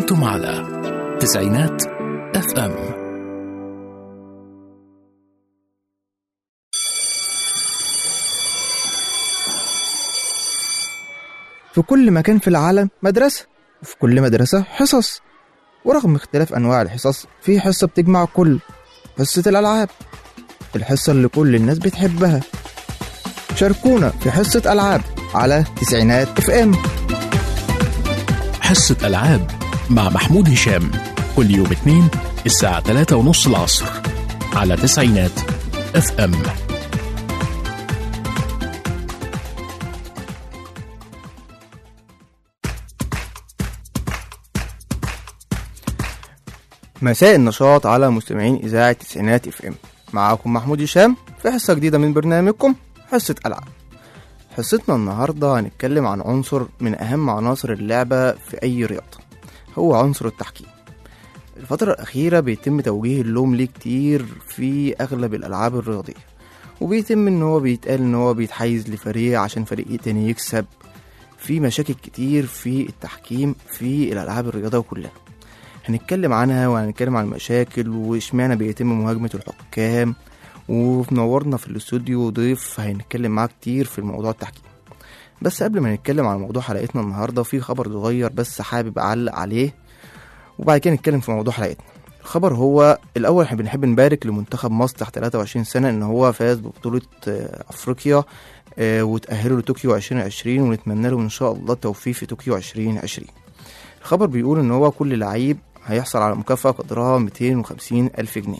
أنتم على تسعينات اف ام في كل مكان في العالم مدرسة وفي كل مدرسة حصص ورغم اختلاف أنواع الحصص في حصة بتجمع كل حصة الألعاب الحصة اللي كل الناس بتحبها شاركونا في حصة ألعاب على تسعينات اف ام حصة ألعاب مع محمود هشام كل يوم اثنين الساعة 3 ونص العصر على تسعينات اف ام مساء النشاط على مستمعين إذاعة تسعينات اف ام معاكم محمود هشام في حصة جديدة من برنامجكم حصة ألعاب حصتنا النهاردة هنتكلم عن عنصر من أهم عناصر اللعبة في أي رياضة هو عنصر التحكيم الفترة الأخيرة بيتم توجيه اللوم ليه كتير في أغلب الألعاب الرياضية وبيتم إن هو بيتقال إن هو بيتحيز لفريق عشان فريق تاني يكسب في مشاكل كتير في التحكيم في الألعاب الرياضية كلها هنتكلم عنها وهنتكلم عن المشاكل واشمعنى بيتم مهاجمة الحكام ومنورنا في الاستوديو ضيف هنتكلم معاه كتير في الموضوع التحكيم بس قبل ما نتكلم عن موضوع حلقتنا النهارده في خبر صغير بس حابب اعلق عليه وبعد كده نتكلم في موضوع حلقتنا الخبر هو الاول احنا بنحب نبارك لمنتخب مصر تحت 23 سنه ان هو فاز ببطوله آه، افريقيا آه، وتاهلوا لطوكيو 2020 ونتمنى له ان شاء الله التوفيق في طوكيو 2020 الخبر بيقول ان هو كل لعيب هيحصل على مكافأة قدرها 250 ألف جنيه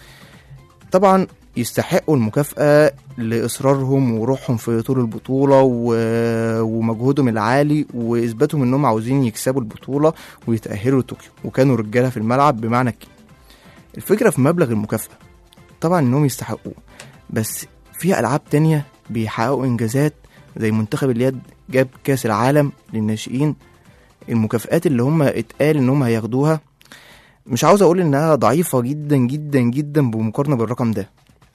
طبعا يستحقوا المكافأة لإصرارهم وروحهم في طول البطولة و... ومجهودهم العالي وإثباتهم إنهم عاوزين يكسبوا البطولة ويتأهلوا لطوكيو وكانوا رجالة في الملعب بمعنى الكلمة الفكرة في مبلغ المكافأة طبعا إنهم يستحقوه بس في ألعاب تانية بيحققوا إنجازات زي منتخب اليد جاب كأس العالم للناشئين المكافآت اللي هم اتقال إن هم هياخدوها مش عاوز اقول انها ضعيفة جدا جدا جدا بمقارنة بالرقم ده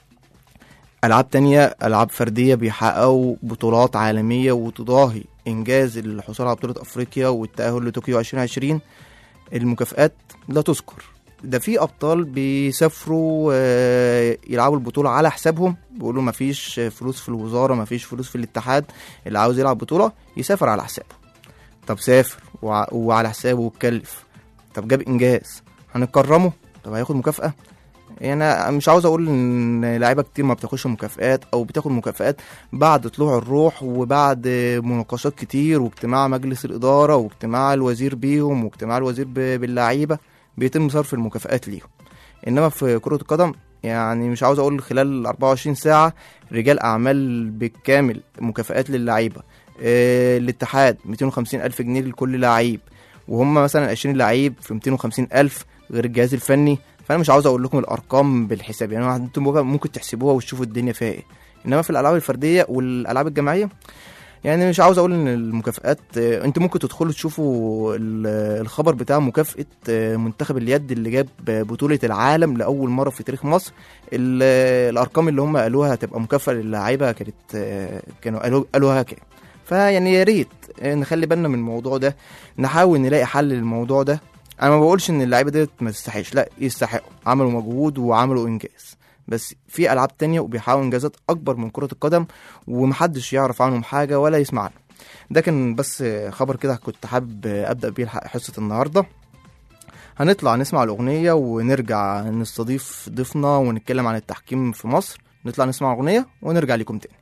ألعاب تانية ألعاب فردية بيحققوا بطولات عالمية وتضاهي إنجاز الحصول على بطولة أفريقيا والتأهل لطوكيو 2020 المكافآت لا تذكر ده في أبطال بيسافروا آه، يلعبوا البطولة على حسابهم بيقولوا مفيش فلوس في الوزارة مفيش فلوس في الاتحاد اللي عاوز يلعب بطولة يسافر على حسابه طب سافر وع- وعلى حسابه واتكلف طب جاب إنجاز هنكرمه طب هياخد مكافأة يعني أنا مش عاوز اقول ان لعيبه كتير ما بتاخدش مكافآت او بتاخد مكافآت بعد طلوع الروح وبعد مناقشات كتير واجتماع مجلس الاداره واجتماع الوزير بيهم واجتماع الوزير ب- باللعيبه بيتم صرف المكافآت ليهم انما في كره القدم يعني مش عاوز اقول خلال 24 ساعه رجال اعمال بالكامل مكافآت للعيبه آه، الاتحاد 250 الف جنيه لكل لعيب وهم مثلا 20 لعيب في 250 الف غير الجهاز الفني فانا مش عاوز اقول لكم الارقام بالحساب يعني انتم ممكن تحسبوها وتشوفوا الدنيا فيها ايه انما في الالعاب الفرديه والالعاب الجماعيه يعني مش عاوز اقول ان المكافئات آه، انتوا ممكن تدخلوا تشوفوا ال- الخبر بتاع مكافاه آه، منتخب اليد اللي جاب بطوله العالم لاول مره في تاريخ مصر ال- الارقام اللي هم قالوها هتبقى مكافاه للعيبه كانت آه، كانوا قالوا قالوها كام فيعني يا ريت آه، نخلي بالنا من الموضوع ده نحاول نلاقي حل للموضوع ده انا ما بقولش ان اللعيبه ديت ما تستحقش لا يستحقوا عملوا مجهود وعملوا انجاز بس في العاب تانية وبيحققوا انجازات اكبر من كره القدم ومحدش يعرف عنهم حاجه ولا يسمع عنهم ده كان بس خبر كده كنت حابب ابدا بيه الح- حصه النهارده هنطلع نسمع الاغنيه ونرجع نستضيف ضيفنا ونتكلم عن التحكيم في مصر نطلع نسمع اغنيه ونرجع لكم تاني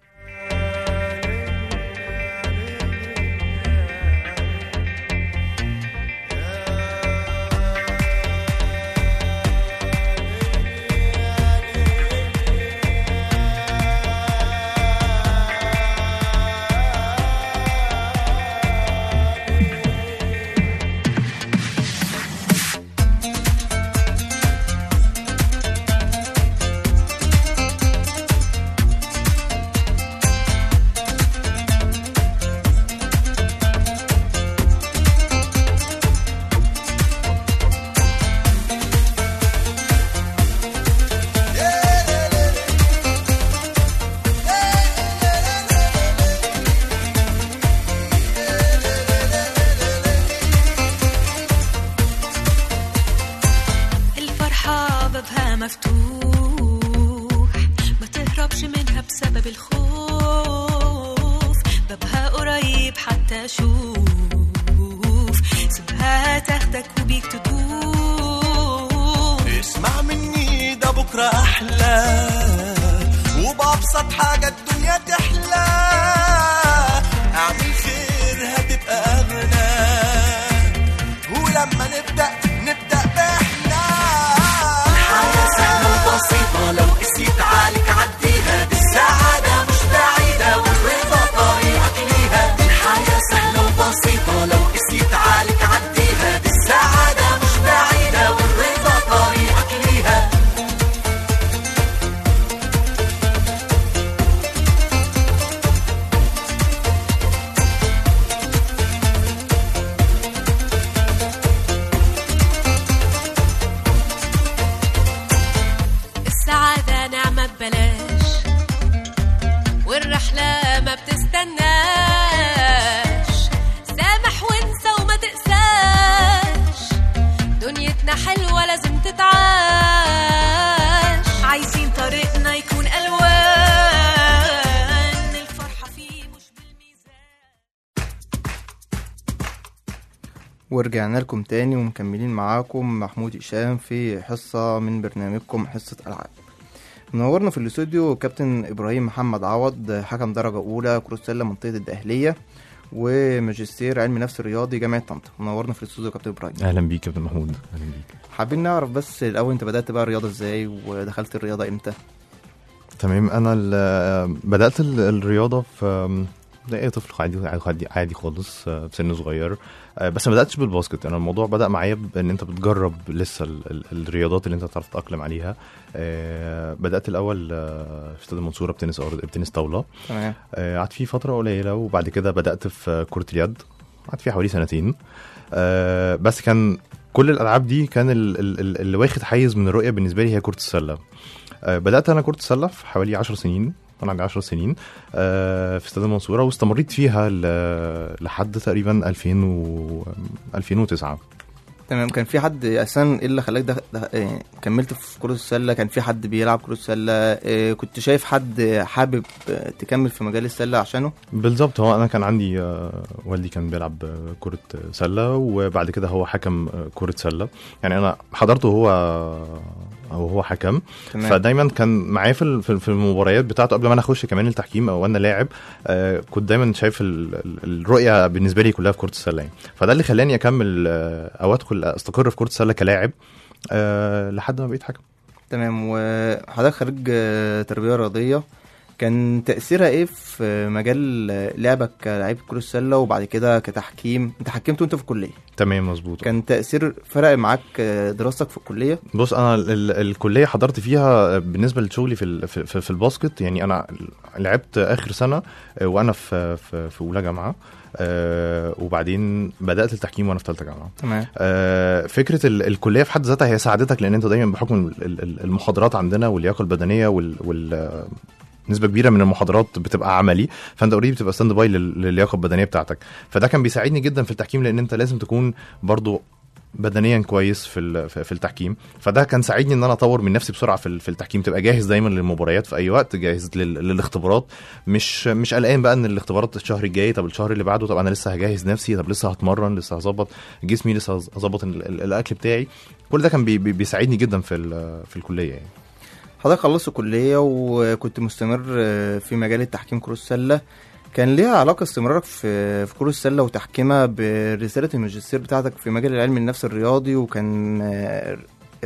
مفتوح ما تهربش منها بسبب الخوف بابها قريب حتى اشوف سيبها تاخدك وبيك تدوب اسمع مني ده بكرة أحلى وبأبسط حاجة الدنيا تحلى اعمل خير هتبقى أغنى ولما نبدأ نبدأ بإحنا الحياة سهلة وبسيطة لو قسيت عليك عديها دي السعادة مش بعيدة والرضا طريقك ليها الحياة سهلة وبسيطة لو قسيت عليك عديها دي السعادة مش بعيدة والرضا طريقك ليها السعادة نعمة ببلاش والرحلة ما بتستناش سامح وانسى وما تقساش دنيتنا حلوة لازم تتعاش عايزين طريقنا يكون ألوان الفرحة فيه مش بالميزان ورجعنا لكم تاني ومكملين معاكم محمود هشام في حصة من برنامجكم حصة ألعاب منورنا في الاستوديو كابتن إبراهيم محمد عوض حكم درجة أولى كرة سلة منطقة الدقهلية وماجستير علم نفس الرياضي جامعة طنطا منورنا في الاستوديو كابتن إبراهيم اهلا بيك يا كابتن محمود اهلا بيك حابين نعرف بس الأول أنت بدأت بقى الرياضة إزاي ودخلت الرياضة إمتى تمام انا ال- بدات ال- الرياضه في زي اي طفل عادي عادي, عادي خالص آه، في سن صغير آه، بس ما بداتش بالباسكت انا الموضوع بدا معايا بان انت بتجرب لسه ال ال الرياضات اللي انت تعرف تتاقلم عليها آه، بدات الاول آه، في استاد المنصوره بتنس ارض بتنس طاوله تمام آه، قعدت فيه فتره قليله وبعد كده بدات في كره اليد قعدت فيها حوالي سنتين آه، بس كان كل الالعاب دي كان ال- ال- ال- اللي واخد حيز من الرؤيه بالنسبه لي هي كره السله آه، بدات انا كره السله في حوالي 10 سنين وانا عندي 10 سنين آه، في استاد المنصوره واستمريت فيها ل- لحد تقريبا 2000 و 2009 تمام كان في حد اساسا ايه اللي خلاك ده, ده إيه كملت في كرة السلة كان في حد بيلعب كرة السلة إيه كنت شايف حد حابب آه، تكمل في مجال السلة عشانه بالظبط هو انا كان عندي آه، والدي كان بيلعب آه، كرة سلة وبعد كده هو حكم آه، كرة سلة يعني انا حضرته هو او هو حكم تمام فدايما كان معايا في ال- في في المباريات بتاعته قبل ما انا اخش كمان التحكيم او انا لاعب آه، كنت دايما شايف ال- ال- الرؤيه بالنسبه لي كلها في كره السله يعني فده اللي خلاني اكمل آه، او ادخل استقر في كره السله كلاعب آه، لحد ما بقيت حكم تمام وحضرتك خريج آه، تربية رياضية كان تأثيرها ايه في مجال آه، لعبك كلاعب كرة السلة وبعد كده كتحكيم انت حكمت وانت في الكلية تمام مظبوط كان تأثير فرق معاك آه، دراستك في الكلية بص انا ال- ال- الكليه حضرت فيها بالنسبه لشغلي في ال- في, في, في الباسكت يعني انا لعبت اخر سنه آه، وانا في في, في اولى جامعه آه، وبعدين بدات التحكيم وانا في ثالثه جامعه تمام آه، فكره ال- الكليه في حد ذاتها هي ساعدتك لان انت دايما بحكم ال- ال- المحاضرات عندنا واللياقه البدنيه وال, وال نسبة كبيرة من المحاضرات بتبقى عملي فانت اوريدي بتبقى ستاند باي لل- للياقة البدنية بتاعتك فده كان بيساعدني جدا في التحكيم لان انت لازم تكون برضو بدنيا كويس في ال- في في التحكيم فده كان ساعدني ان انا اطور من نفسي بسرعه في ال- في التحكيم تبقى جاهز دايما للمباريات في اي وقت جاهز لل- للاختبارات مش مش قلقان بقى ان الاختبارات الشهر الجاي طب الشهر اللي بعده طب انا لسه هجهز نفسي طب لسه هتمرن لسه هظبط جسمي لسه هظبط ال- ال- الاكل بتاعي كل ده كان بي بي- بيساعدني جدا في ال- في الكليه يعني حضرتك خلصت كلية وكنت مستمر آه، في مجال التحكيم كرة السلة كان ليها علاقة استمرارك في في كرة السلة وتحكيمها برسالة الماجستير بتاعتك في مجال العلم النفس الرياضي وكان آه،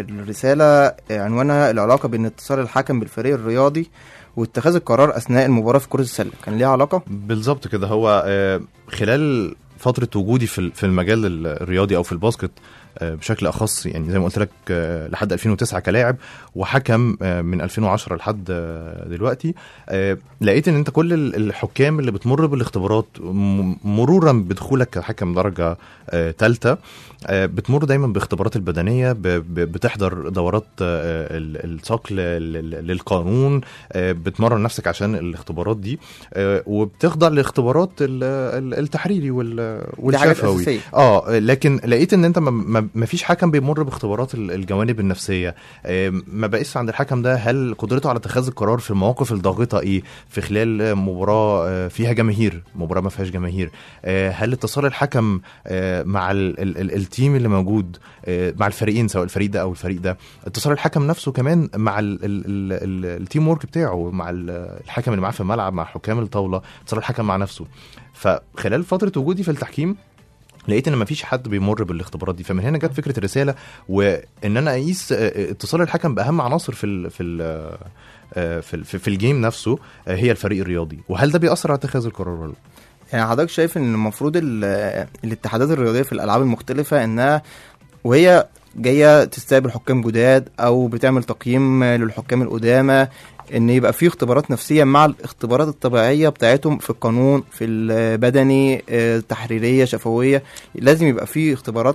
الرسالة عنوانها العلاقة بين اتصال الحكم بالفريق الرياضي واتخاذ القرار أثناء المباراة في كرة السلة كان ليها علاقة؟ بالظبط كده هو آه، خلال فتره وجودي في ال- في المجال ال- الرياضي او في الباسكت آه، بشكل اخص يعني زي ما قلت لك آه، لحد 2009 كلاعب وحكم آه، من 2010 لحد آه، دلوقتي آه، لقيت ان انت كل ال- الحكام اللي بتمر بالاختبارات م- مرورا بدخولك كحكم درجه ثالثه بتمر دايما باختبارات البدنيه ب- ب- بتحضر دورات آه، ال- الصقل لل- للقانون آه، بتمرن نفسك عشان الاختبارات دي آه، وبتخضع لاختبارات ال- ال- التحريري وال- دي حاجات والشفوي أساسية اه لكن لقيت ان انت ما- ما ما ما فيش حكم بيمر باختبارات ال- الجوانب النفسيه آه، ما بقيس عند الحكم ده هل قدرته على اتخاذ القرار في المواقف الضاغطه ايه في خلال مباراه آه، فيها جماهير مباراه ما فيهاش جماهير آه، هل اتصال الحكم آه، مع ال ال ال التيم اللي موجود آه، مع الفريقين سواء الفريق ده او الفريق ده اتصال الحكم نفسه كمان مع ال ال ال ال التيم ورك بتاعه مع ال- الحكم اللي معاه في الملعب مع حكام الطاوله اتصال الحكم مع نفسه فخلال فتره وجودي في التحكيم لقيت ان مفيش حد بيمر بالاختبارات دي فمن هنا جت فكره الرساله وان انا اقيس آه، اتصال الحكم باهم عناصر في ال في ال آه، في ال- في في الجيم نفسه آه، هي الفريق الرياضي وهل ده بيأثر على اتخاذ القرار ولا لا؟ يعني حضرتك شايف ان المفروض ال- الاتحادات الرياضيه في الالعاب المختلفه انها وهي جايه تستقبل حكام جداد او بتعمل تقييم للحكام القدامى ان يبقى في اختبارات نفسيه مع الاختبارات الطبيعيه بتاعتهم في القانون في البدني آه، تحريريه شفويه لازم يبقى في اختبارات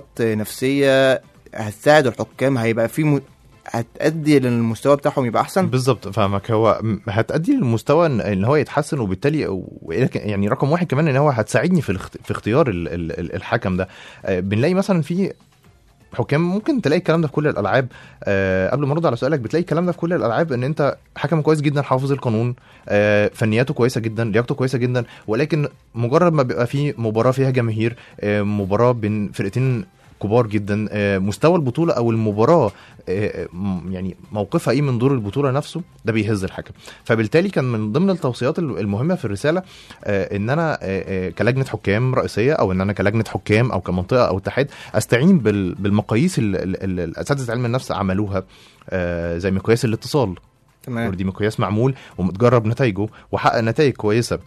نفسيه هتساعد الحكام هيبقى في م... هتأدي للمستوى بتاعهم يبقى احسن بالظبط فاهمك هو م- هتأدي للمستوى ان إن هو يتحسن وبالتالي وإلى ك- يعني رقم واحد كمان ان هو هتساعدني في الاخت- في اختيار ال- ال- ال- الحكم ده آه، بنلاقي مثلا في حكام ممكن تلاقي الكلام ده في كل الالعاب آه قبل ما ارد على سؤالك بتلاقي الكلام ده في كل الالعاب ان انت حكم كويس جدا حافظ القانون آه فنياته كويسه جدا لياقته كويسه جدا ولكن مجرد ما بيبقى في مباراه فيها جماهير آه مباراه بين فرقتين كبار جدا آه، مستوى البطوله او المباراه آه، م- يعني موقفها ايه من دور البطوله نفسه ده بيهز الحكم فبالتالي كان من ضمن التوصيات ال- المهمه في الرساله آه، ان انا آه، آه، كلجنه حكام رئيسيه او ان انا كلجنه حكام او كمنطقه او اتحاد استعين بال- بالمقاييس اللي ال- ال- الاساتذه علم النفس عملوها آه، زي مقياس الاتصال تمام دي مقياس معمول ومتجرب نتائجه وحقق نتائج كويسه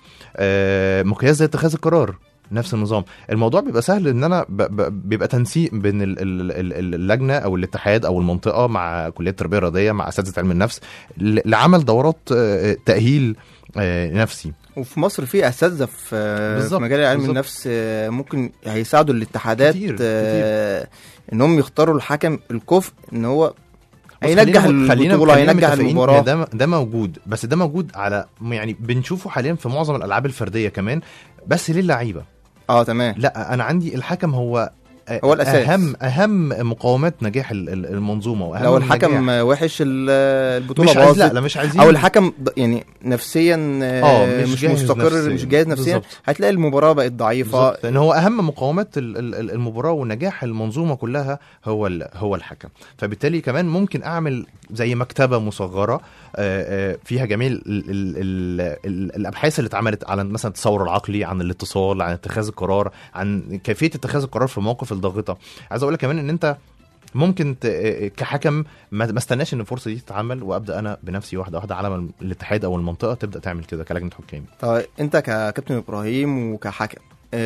آه، مقياس زي اتخاذ القرار نفس النظام الموضوع بيبقى سهل ان انا ب- ب- بيبقى تنسيق بين ال- ال- ال- اللجنه او الاتحاد او المنطقه مع كليه التربيه الرياضيه مع اساتذه علم النفس ل- لعمل دورات آه، تاهيل آه، نفسي وفي مصر في اساتذه في في بالظبط، مجال علم بالظبط. النفس آه، ممكن هيساعدوا الاتحادات كتير، آه، انهم يختاروا الحكم الكفء ان هو بص، هينجح خلينا- خلينا البطوله خلينا هينجح متفقين إن المباراه ده ده موجود بس ده موجود على يعني بنشوفه حاليا في معظم الالعاب الفرديه كمان بس للعيبه اه تمام لا انا عندي الحكم هو هو الأساس. اهم اهم مقومات نجاح ال- ال- المنظومه واهم لو الحكم النجاح. وحش ال- البطوله مش عايز لا باظت لا مش عايزين او الحكم ض- يعني نفسيا آه، آه، مش مش, جاهز مستقر نفسياً. مش جاهز نفسيا بالظبط. هتلاقي المباراه بقت ضعيفه بالظبط لان هو اهم مقومات ال- ال- ال- المباراه ونجاح المنظومه كلها هو ال- هو الحكم فبالتالي كمان ممكن اعمل زي مكتبه مصغره آه، آه، فيها جميع ال- ال- ال- ال- الابحاث اللي اتعملت على مثلا التصور العقلي عن الاتصال عن اتخاذ القرار عن كيفيه اتخاذ القرار في المواقف الضاغطه عايز اقول لك كمان ان انت ممكن ت... كحكم ما ما استناش ان الفرصه دي تتعمل وابدا انا بنفسي واحده واحده على ما الاتحاد او المنطقه تبدا تعمل كده كلجنه حكام طيب انت ككابتن ابراهيم وكحكم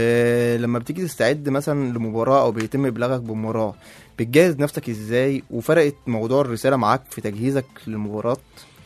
آه لما بتيجي تستعد مثلا لمباراه او بيتم ابلاغك بمباراه بتجهز نفسك ازاي وفرقت موضوع الرساله معاك في تجهيزك للمباراه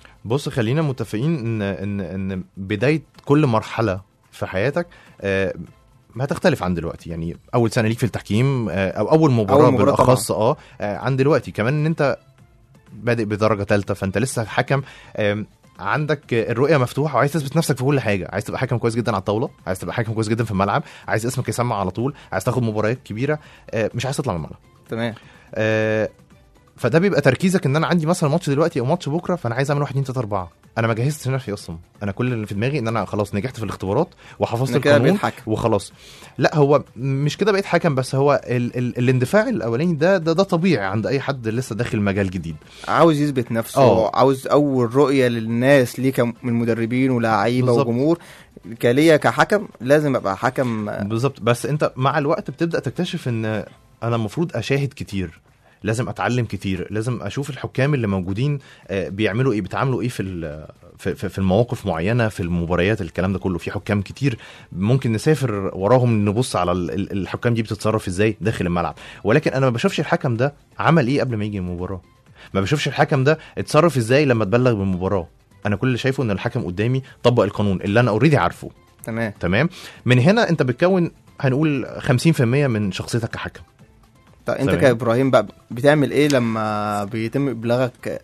بص خلينا متفقين ان ان ان بدايه كل مرحله في حياتك آه، هتختلف عن دلوقتي يعني اول سنه ليك في التحكيم آه، او اول مباراه, أول مباراة بالاخص اه آه، عن دلوقتي كمان ان انت بادئ بدرجه ثالثه فانت لسه حكم آم، عندك الرؤيه مفتوحه وعايز تثبت نفسك في كل حاجه عايز تبقى حكم كويس جدا على الطاوله عايز تبقى حكم كويس جدا في الملعب عايز اسمك يسمع على طول عايز تاخد مباريات كبيره آه، مش عايز تطلع من الملعب تمام آه، فده بيبقى تركيزك ان انا عندي مثلا ماتش دلوقتي او ماتش بكره فانا عايز اعمل 1 2 3 4 انا ما جهزتش نفسي اصلا انا كل اللي في دماغي ان انا خلاص نجحت في الاختبارات وحفظت انا كده بقيت القانون حكم وخلاص لا هو مش كده بقيت حكم بس هو ال ال الاندفاع الاولاني ده ده ده طبيعي عند اي حد لسه داخل مجال جديد عاوز يثبت نفسه اه. عاوز اول رؤيه للناس ليه كم- من مدربين ولاعيبه بالظبط. وجمهور كليا كحكم لازم ابقى حكم بالظبط بس انت مع الوقت بتبدا تكتشف ان انا المفروض اشاهد كتير لازم اتعلم كتير لازم اشوف الحكام اللي موجودين آه، بيعملوا ايه بيتعاملوا ايه في ال- في في- في المواقف معينه في المباريات الكلام ده كله في حكام كتير ممكن نسافر وراهم نبص على ال- ال- الحكام دي بتتصرف ازاي داخل الملعب ولكن انا ما بشوفش الحكم ده عمل ايه قبل ما يجي المباراه ما بشوفش الحكم ده اتصرف ازاي لما اتبلغ بالمباراه انا كل اللي شايفه ان الحكم قدامي طبق القانون اللي انا اوريدي عارفه تمام تمام من هنا انت بتكون هنقول 50% من شخصيتك كحكم طب انت تمام. كابراهيم بقى بتعمل ايه لما بيتم ابلاغك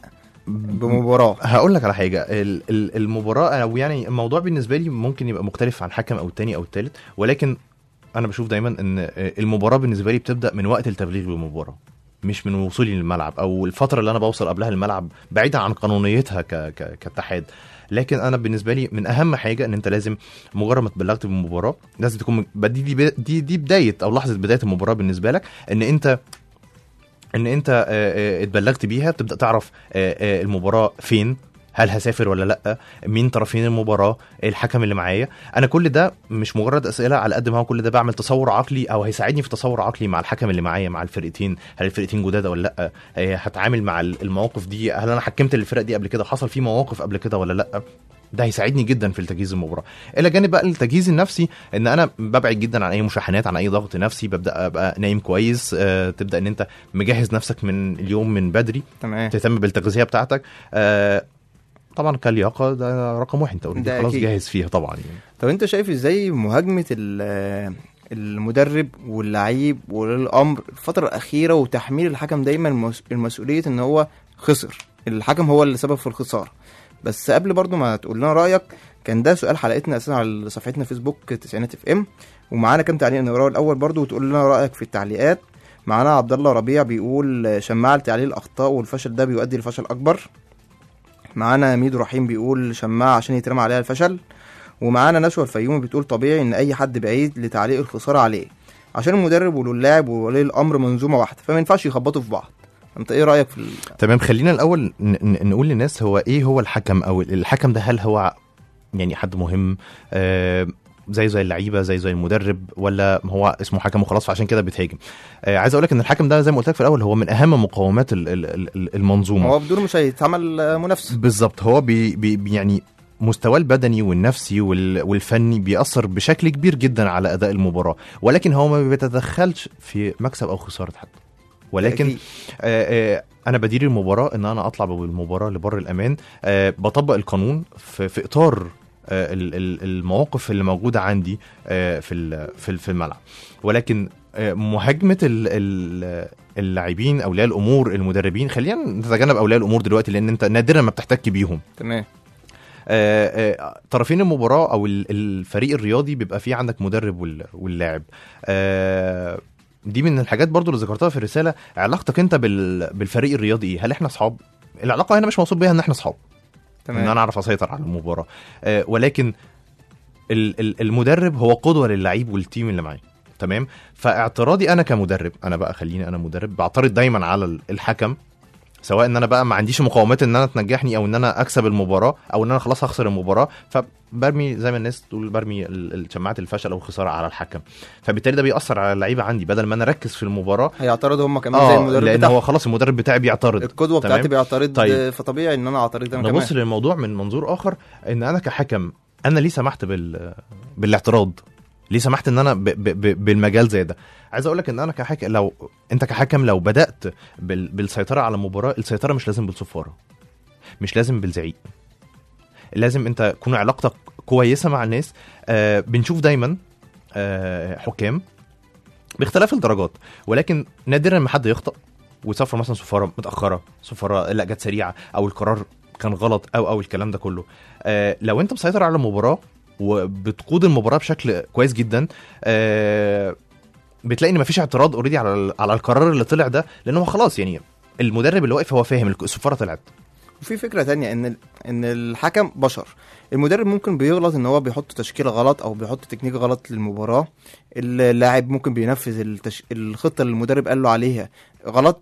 بمباراه هقول لك على حاجه ال- ال- المباراه او يعني الموضوع بالنسبه لي ممكن يبقى مختلف عن حكم او التاني او التالت ولكن انا بشوف دايما ان آه، المباراه بالنسبه لي بتبدا من وقت التبليغ بالمباراه مش من وصولي للملعب او الفتره اللي انا بوصل قبلها الملعب بعيدا عن قانونيتها ك... ك... كاتحاد لكن انا بالنسبه لي من اهم حاجه ان انت لازم مجرد ما تبلغت بالمباراه لازم تكون دي دي دي, دي بدايه او لحظه بدايه المباراه بالنسبه لك ان انت ان انت آه، آه، اتبلغت بيها تبدا تعرف آه، آه، المباراه فين هل هسافر ولا لا مين طرفين المباراه الحكم اللي معايا انا كل ده مش مجرد اسئله على قد ما هو كل ده بعمل تصور عقلي او هيساعدني في تصور عقلي مع الحكم اللي معايا مع الفرقتين هل الفرقتين جداد ولا لا آه، هتعامل مع المواقف دي هل انا حكمت الفرق دي قبل كده حصل في مواقف قبل كده ولا لا ده هيساعدني جدا في تجهيز المباراه الى جانب بقى التجهيز النفسي ان انا ببعد جدا عن اي مشاحنات عن اي ضغط نفسي ببدا ابقى نايم كويس آه، تبدا ان انت مجهز نفسك من اليوم من بدري تمام تهتم بالتغذيه بتاعتك آه، طبعا كلياقه ده رقم واحد انت اوريدي ده خلاص أكيد. جاهز فيها طبعا يعني. طب انت شايف ازاي مهاجمه ال- المدرب واللعيب وولي الامر الفتره الاخيره وتحميل الحكم دايما المس- المسؤوليه ان هو خسر الحكم هو اللي سبب في الخساره بس قبل برضو ما تقول لنا رايك كان ده سؤال حلقتنا اساسا على صفحتنا فيسبوك تسعينات اف ام ومعانا كام تعليق نقراه الاول برضو وتقول لنا رايك في التعليقات معانا عبد الله ربيع بيقول شماعه لتعليل الاخطاء والفشل ده بيؤدي لفشل اكبر معانا ميدو رحيم بيقول شماعه عشان يترمى عليها الفشل ومعانا نشوى الفيومي بتقول طبيعي ان اي حد بعيد لتعليق الخساره عليه عشان المدرب واللاعب وولي الامر منظومه واحده فما ينفعش يخبطوا في بعض انت ايه رايك في ال... تمام خلينا الاول ن- ن- نقول للناس هو ايه هو الحكم او الحكم ده هل هو يعني حد مهم آه زي زي اللعيبه زي زي المدرب ولا هو اسمه حكم وخلاص فعشان كده بيتهاجم آه عايز اقول لك ان الحكم ده زي ما قلت لك في الاول هو من اهم مقومات ال- ال- ال- المنظومه هو بدون مش هيتعمل آه، منافسه بالظبط هو بي بي بي- يعني مستواه البدني والنفسي وال- والفني بيأثر بشكل كبير جدا على أداء المباراة ولكن هو ما بيتدخلش في مكسب أو خسارة حد ولكن أكيد. آه آه انا بدير المباراه ان انا اطلع بالمباراه لبر الامان آه بطبق القانون في, في اطار آه ال- ال- المواقف اللي موجوده عندي آه في ال- في ال- في الملعب ولكن آه مهاجمه ال- ال- اللاعبين اولياء الامور المدربين خلينا نتجنب اولياء الامور دلوقتي لان انت نادرا ما بتحتك بيهم تمام آه، آه، طرفين المباراه او ال- الفريق الرياضي بيبقى فيه عندك مدرب وال- واللاعب آه، دي من الحاجات برضو اللي ذكرتها في الرساله علاقتك انت بال- بالفريق الرياضي ايه هل احنا اصحاب العلاقه هنا مش موصول بيها ان احنا اصحاب ان انا تمام اعرف اسيطر على المباراه آه، ولكن ال- ال- المدرب هو قدوه للعيب والتيم اللي معاه تمام فاعتراضي انا كمدرب انا بقى خليني انا مدرب بعترض دايما على ال- الحكم سواء ان انا بقى ما عنديش مقاومات ان انا تنجحني او ان انا اكسب المباراه او ان انا خلاص هخسر المباراه فبرمي زي ما الناس تقول برمي ال- ال- شماعه الفشل او الخساره على الحكم فبالتالي ده بيأثر على اللعيبه عندي بدل ما انا اركز في المباراه هيعترضوا هم كمان زي اه المدرب لان بتاعهم هو خلاص المدرب بتاعي بيعترض القدوه تمام؟ بتاعتي بيعترض طيب. فطبيعي ان انا اعترض انا كمان نبص للموضوع من منظور اخر ان انا كحكم انا ليه سمحت بال بالاعتراض ليه سمحت ان انا ب... ب... ب... بالمجال زي ده عايز اقول لك ان انا كحكم لو انت كحكم لو بدات بال... بالسيطره على المباراه السيطره مش لازم بالصفاره مش لازم بالزعيق لازم انت تكون علاقتك كويسه مع الناس آه بنشوف دايما آه حكام باختلاف الدرجات ولكن نادرا ما حد يخطأ ويصفر مثلا صفاره متاخره صفاره لا جت سريعه او القرار كان غلط او او الكلام ده كله آه لو انت مسيطر على المباراه وبتقود المباراه بشكل كويس جدا آه بتلاقي ان مفيش اعتراض اوريدي على ال- على القرار اللي طلع ده لان هو خلاص يعني المدرب اللي واقف هو فاهم الك- الصفاره طلعت وفي فكره تانية ان ال- ان الحكم بشر المدرب ممكن بيغلط ان هو بيحط تشكيله غلط او بيحط تكنيك غلط للمباراه اللاعب ممكن بينفذ التش... الخطه اللي المدرب قال له عليها غلط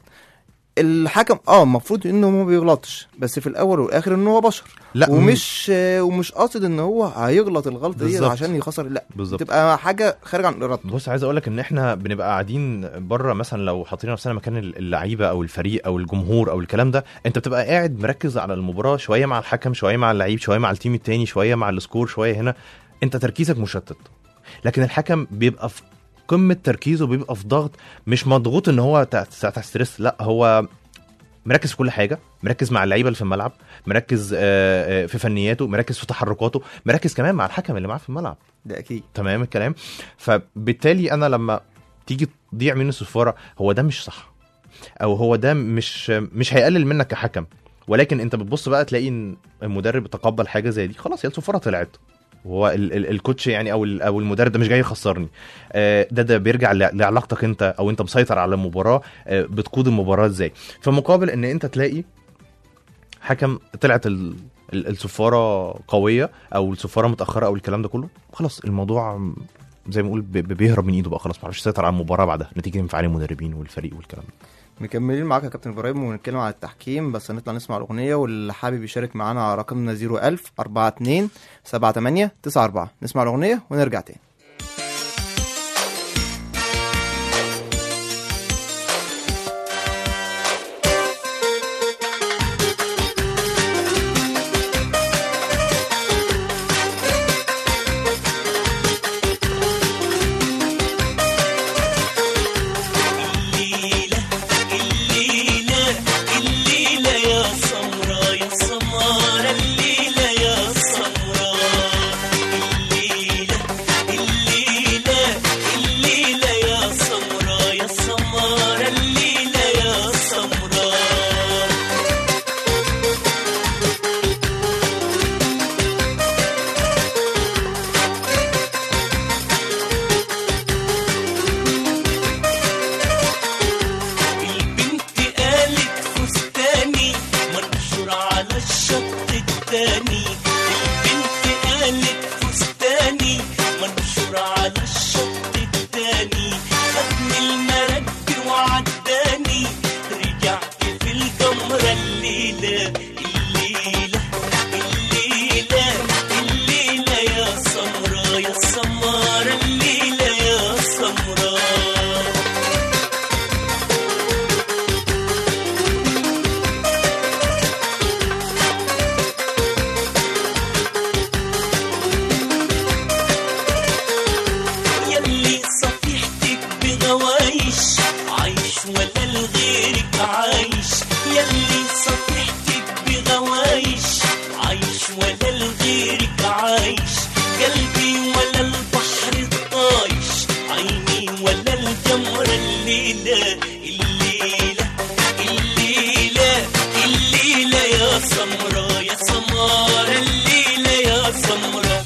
الحكم اه المفروض انه ما بيغلطش بس في الاول والاخر ان هو بشر لا ومش آه، ومش قاصد ان هو هيغلط الغلطه دي بالظبط. عشان يخسر لا بالظبط تبقى حاجه خارجه عن ارادته بص عايز اقول لك ان احنا بنبقى قاعدين بره مثلا لو حاطين نفسنا مكان اللعيبه او الفريق او الجمهور او الكلام ده انت بتبقى قاعد مركز على المباراه شويه مع الحكم شويه مع اللعيب شويه مع التيم التاني شويه مع السكور شويه هنا انت تركيزك مشتت لكن الحكم بيبقى في قمه تركيزه بيبقى في ضغط مش مضغوط ان هو تحت تحت ستريس لا هو مركز في كل حاجه مركز مع اللعيبه اللي في الملعب مركز آه، آه، في فنياته مركز في تحركاته مركز كمان مع الحكم اللي معاه في الملعب ده اكيد تمام الكلام فبالتالي انا لما تيجي تضيع مني الصفاره هو ده مش صح او هو ده مش مش هيقلل منك كحكم ولكن انت بتبص بقى تلاقي ان المدرب تقبل حاجه زي دي خلاص هي الصفاره طلعت وهو ال- ال- الكوتش يعني او ال- او المدرب ده مش جاي يخسرني آه، ده ده بيرجع ل- لعلاقتك انت او انت مسيطر على المباراه آه، بتقود المباراه ازاي فمقابل ان انت تلاقي حكم طلعت ال- ال- الصفاره قويه او الصفاره متاخره او الكلام ده كله خلاص الموضوع زي ما نقول ب- ب- بيهرب من ايده بقى خلاص ما عرفش يسيطر على المباراه بعدها نتيجه انفعال المدربين والفريق والكلام ده مكملين معاك يا كابتن ابراهيم ونتكلم عن التحكيم بس هنطلع نسمع الاغنيه واللي حابب يشارك معانا على رقمنا 01000 42 78 94 نسمع الاغنيه ونرجع تاني الليلة الليلة الليلة يا سمرة يا سمارة الليلة يا سمرة الليلة الليلة الليلة يا سمرة يا سمارة الليلة يا سمرة البنت قالت فستاني منشور على الشط التاني البنت قالت فستاني منشور على الشط التاني خدني المركب وعداني رجعت في الجمرة الليلة الليلة الليلة الليلة يا سمرة يا سمارة الليلة يا سمرة يلي صفيحتك بغوايش عايش ولا لغيرك عايش يلي صفيحتك بغوايش عايش ولا لغيرك عايش قلبي ولا البحر الطايش عيني ولا الجمرة الليلة الليلة الليلة الليلة يا سمرة يا سمارة الليلة يا سمرة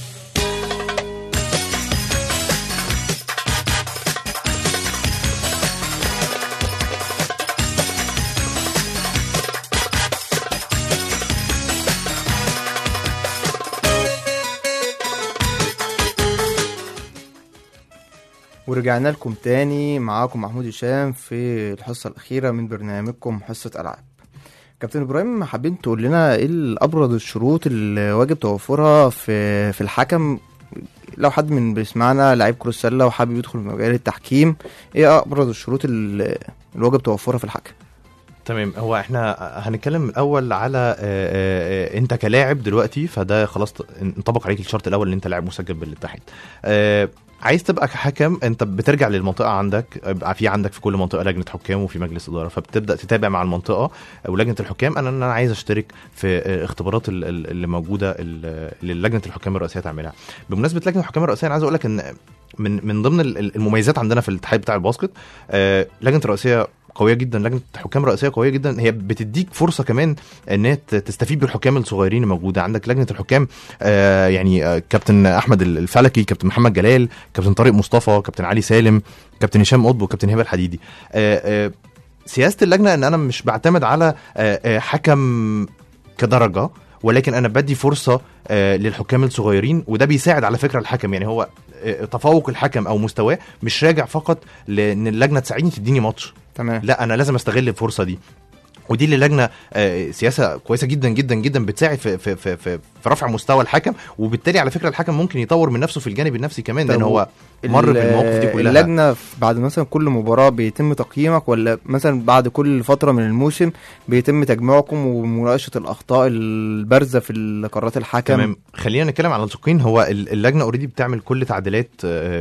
ورجعنا لكم تاني معاكم محمود هشام في الحصة الأخيرة من برنامجكم حصة ألعاب كابتن إبراهيم حابين تقول لنا إيه الأبرز الشروط اللي واجب توفرها في في الحكم لو حد من بيسمعنا لعيب كرة سلة وحابب يدخل مجال التحكيم إيه أبرز الشروط اللي اللي واجب توفرها في الحكم تمام هو احنا هنتكلم الاول على آه، آه، آه، انت كلاعب دلوقتي فده خلاص ت- انطبق عليك الشرط الاول ان انت لاعب مسجل بالاتحاد آه، عايز تبقى كحكم انت بترجع للمنطقه عندك يبقى في عندك في كل منطقه لجنه حكام وفي مجلس اداره فبتبدا تتابع مع المنطقه ولجنه الحكام انا انا عايز اشترك في آه، اختبارات ال- ال- اللي موجوده ال- اللي لجنه الحكام الرئيسيه تعملها بمناسبه لجنه الحكام الرئيسيه انا عايز اقول لك ان من من ضمن ال- ال- المميزات عندنا في الاتحاد بتاع الباسكت آه، لجنه الرئيسيه قويه جدا لجنه حكام رئيسيه قويه جدا هي بتديك فرصه كمان ان هي ت- تستفيد بالحكام الصغيرين الموجوده عندك لجنه الحكام آه يعني آه كابتن احمد الفلكي كابتن محمد جلال كابتن طارق مصطفى كابتن علي سالم كابتن هشام قطب وكابتن هبه الحديدي آه آه سياسه اللجنه ان انا مش بعتمد على آه آه حكم كدرجه ولكن انا بدي فرصه آه للحكام الصغيرين وده بيساعد على فكره الحكم يعني هو آه تفوق الحكم او مستواه مش راجع فقط لان اللجنه تساعدني تديني ماتش تمام لا انا لازم استغل الفرصه دي ودي اللي لجنه آه، سياسه كويسه جدا جدا جدا بتساعد في في في في, في رفع مستوى الحكم وبالتالي على فكره الحكم ممكن يطور من نفسه في الجانب النفسي كمان لان طب هو مر ال- بالمواقف دي كلها اللجنه بعد مثلا كل مباراه بيتم تقييمك ولا مثلا بعد كل فتره من الموسم بيتم تجميعكم ومناقشه الاخطاء البارزه في قرارات الحكم تمام خلينا نتكلم على التقييم هو ال- اللجنه اوريدي بتعمل كل تعديلات آه،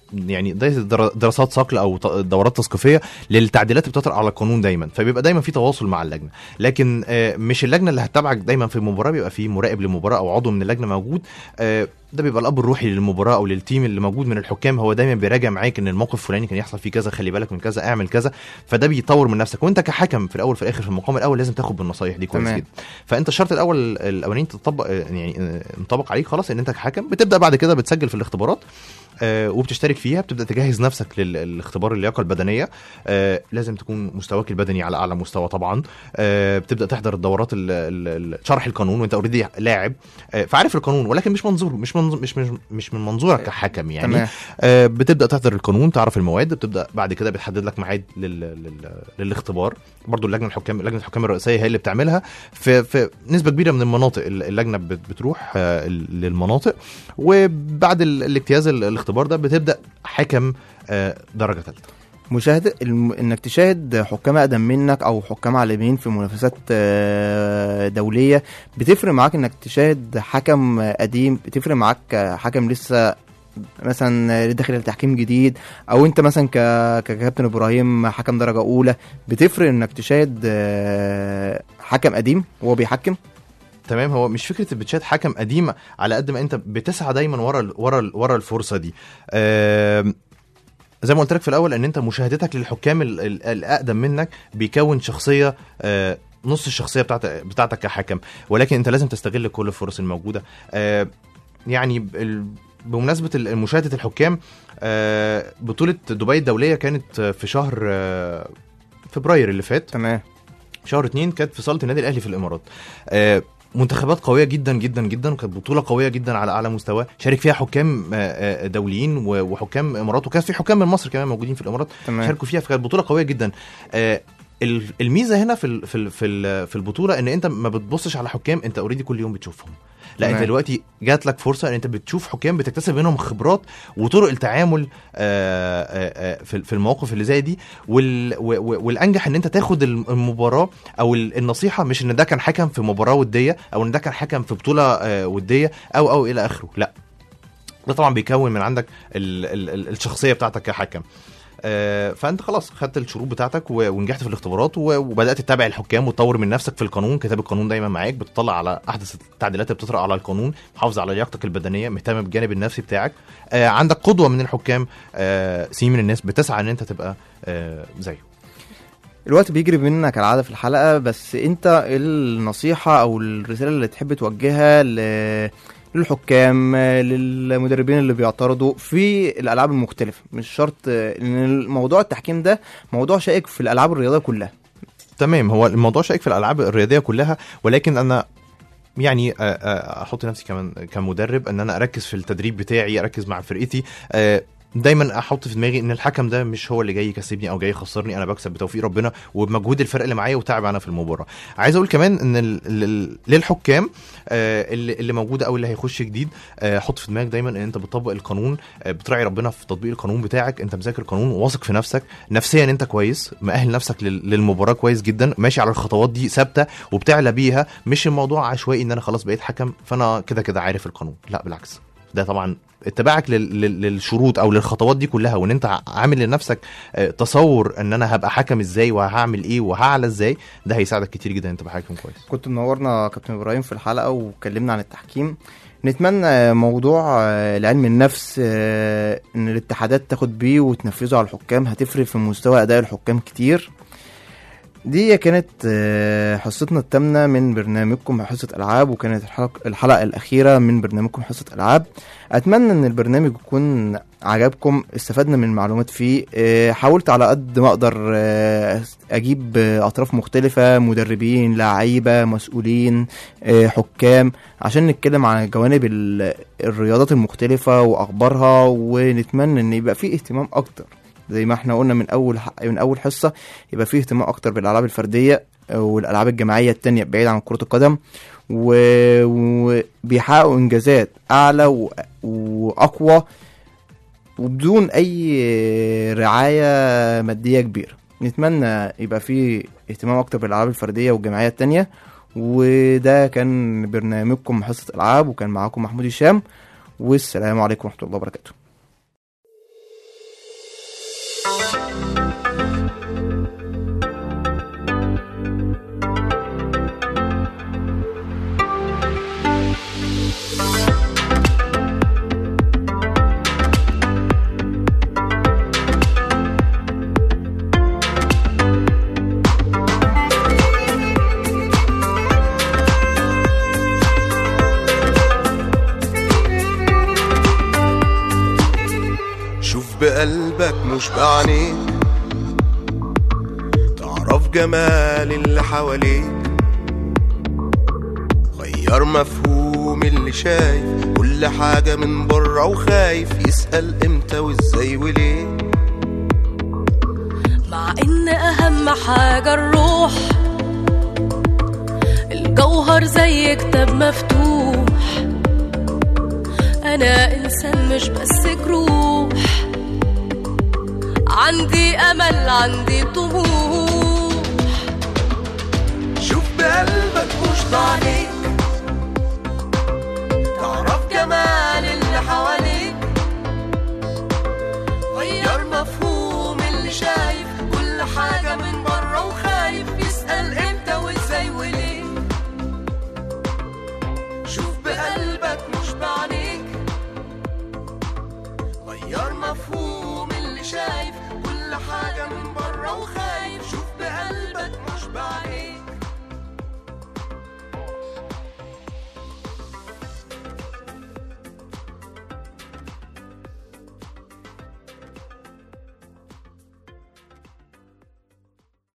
يعني ده در- دراسات صقل او ت- دورات تثقيفيه للتعديلات اللي بتطرق على القانون دايما فبيبقى دايما في تواصل مع اللجنه لكن آه، مش اللجنه اللي هتتابعك دايما في المباراه بيبقى في مراقب للمباراه او عضو من اللجنه موجود آه، ده بيبقى الاب الروحي للمباراه او للتيم اللي موجود من الحكام هو دايما بيراجع معاك ان الموقف الفلاني كان يحصل فيه كذا خلي بالك من كذا اعمل كذا فده بيطور من نفسك وانت كحكم في الاول في الاخر في المقام الاول لازم تاخد بالنصايح دي كويس تمام. جدا فانت الشرط الاول الاولاني تطبق آه، يعني آه، انطبق عليك خلاص ان انت كحكم بتبدا بعد كده بتسجل في الاختبارات آه، وبتشترك فيها بتبدا تجهز نفسك للاختبار اللياقه البدنيه آه، لازم تكون مستواك البدني على اعلى مستوى طبعا آه، بتبدا تحضر الدورات ال- ال- ال- شرح القانون وانت اوريدي لاعب آه، فعارف القانون ولكن مش منظور مش منظور مش مش, مش من منظورك كحكم يعني تمام آه، بتبدا تحضر القانون تعرف المواد بتبدا بعد كده بتحدد لك ميعاد لل... لل... للاختبار برضو اللجنه الحكام لجنه الحكام الرئيسيه هي اللي بتعملها في في نسبه كبيره من المناطق ال- اللجنه بت- بتروح آه، ال- للمناطق وبعد ال- الاجتياز ال- الاختبار ده بتبدا حكم آه، درجه ثالثه مشاهدة الم... انك تشاهد حكام اقدم منك او حكام عالمين في منافسات آه، دولية بتفرق معاك انك تشاهد حكم آه، قديم بتفرق معاك آه، حكم لسه مثلا داخل التحكيم جديد او انت مثلا ك... ككابتن ابراهيم حكم درجة اولى بتفرق انك تشاهد آه، حكم قديم وهو بيحكم تمام هو مش فكره بتشات حكم قديم على قد ما انت بتسعى دايما ورا ال- ورا ال- ورا الفرصه دي آم، زي ما قلت لك في الاول ان انت مشاهدتك للحكام ال- ال- الاقدم منك بيكون شخصيه آه، نص الشخصيه بتاعتك بتاعتك كحكم ولكن انت لازم تستغل كل الفرص الموجوده آه، يعني ب- ال- بمناسبه ال- مشاهده الحكام آه، بطوله دبي الدوليه كانت آه، في شهر آه، فبراير اللي فات تمام شهر اتنين كانت في صاله النادي الاهلي في الامارات آه، منتخبات قويه جدا جدا جدا وكانت بطوله قويه جدا على اعلى مستوى شارك فيها حكام آه، آه، دوليين و- وحكام امارات وكان في حكام من مصر كمان موجودين في الامارات تمام شاركوا فيها فكانت بطوله قويه جدا آه، ال- الميزه هنا في ال- في ال- في ال- في البطوله ان انت ما بتبصش على حكام انت اوريدي كل يوم بتشوفهم لا انت تمام. دلوقتي جات لك فرصه ان انت بتشوف حكام بتكتسب منهم خبرات وطرق التعامل آه، آه، آه، في في المواقف اللي زي دي وال و- و- والانجح ان انت تاخد الم- المباراه او ال- النصيحه مش ان ده كان حكم في مباراه وديه او ان ده كان حكم في بطوله آه، وديه او او الى اخره لا ده طبعا بيكون من عندك ال ال ال الشخصيه بتاعتك كحكم آه، فانت خلاص خدت الشروط بتاعتك و- ونجحت في الاختبارات و- وبدات تتابع الحكام وتطور من نفسك في القانون كتاب القانون دايما معاك بتطلع على احدث التعديلات اللي بتطرق على القانون محافظ على لياقتك البدنيه مهتم بالجانب النفسي بتاعك آه، عندك قدوه من الحكام آه، سي من الناس بتسعى ان انت تبقى آه، زيه الوقت بيجري منك كالعاده في الحلقه بس انت النصيحه او الرساله اللي تحب توجهها ل... للحكام للمدربين اللي بيعترضوا في الالعاب المختلفه مش شرط ان موضوع التحكيم ده موضوع شائك في الالعاب الرياضيه كلها تمام هو الموضوع شائك في الالعاب الرياضيه كلها ولكن انا يعني آه، آه، احط نفسي كمان كمدرب ان انا اركز في التدريب بتاعي اركز مع فرقتي آه، دايما احط في دماغي ان الحكم ده مش هو اللي جاي يكسبني او جاي يخسرني انا بكسب بتوفيق ربنا وبمجهود الفرق اللي معايا وتعب انا في المباراه عايز اقول كمان ان ال- ال- للحكام آه، اللي اللي موجوده او اللي هيخش جديد آه، حط في دماغك دايما ان انت بتطبق القانون آه، بتراعي ربنا في تطبيق القانون بتاعك انت مذاكر القانون واثق في نفسك نفسيا انت كويس مؤهل نفسك لل- للمباراه كويس جدا ماشي على الخطوات دي ثابته وبتعلى بيها مش الموضوع عشوائي ان انا خلاص بقيت حكم فانا كده كده عارف القانون لا بالعكس ده طبعا اتباعك لل- لل- للشروط او للخطوات دي كلها وان انت عامل لنفسك آه، تصور ان انا هبقى حكم ازاي وهعمل ايه وهعلى ازاي ده هيساعدك كتير جدا ان انت تبقى حكم كويس كنت منورنا كابتن ابراهيم في الحلقه واتكلمنا عن التحكيم نتمنى موضوع آه، العلم النفس آه، ان الاتحادات تاخد بيه وتنفذه على الحكام هتفرق في مستوى اداء الحكام كتير دي كانت آه، حصتنا الثامنة من برنامجكم حصة ألعاب وكانت الحلقة, الحلقة الأخيرة من برنامجكم حصة ألعاب أتمنى إن البرنامج يكون عجبكم استفدنا من معلومات فيه آه، حاولت على قد ما أقدر آه، أجيب آه، أطراف مختلفة مدربين لعيبة مسؤولين آه، حكام عشان نتكلم عن جوانب ال- الرياضات المختلفة وأخبارها ونتمنى إن يبقى فيه اهتمام أكتر زي ما احنا قلنا من اول ح- من اول حصه يبقى فيه اهتمام اكتر بالالعاب الفرديه آه، والالعاب الجماعيه التانية بعيد عن كره القدم و- وبيحققوا انجازات اعلى و- واقوى وبدون اي رعايه ماديه كبيره نتمنى يبقى فيه اهتمام اكتر بالالعاب الفرديه والجماعيه التانية وده كان برنامجكم حصه العاب وكان معاكم محمود هشام والسلام عليكم ورحمه الله وبركاته شوف بقلبك مش بعينيك تعرف جمال اللي حواليك غير مفهوم اللي شايف كل حاجة من بره وخايف يسأل امتى وازاي وليه مع ان اهم حاجة الروح الجوهر زي كتاب مفتوح انا انسان مش بس جروح عندي امل عندي طموح شوف بقلبك مش بعينيك تعرف جمال اللي حواليك غير مفهوم اللي شايف كل حاجة من بره وخايف يسأل امتى وازاي وليه شوف بقلبك مش بعينيك غير مفهوم اللي شايف كل حاجة من بره وخايف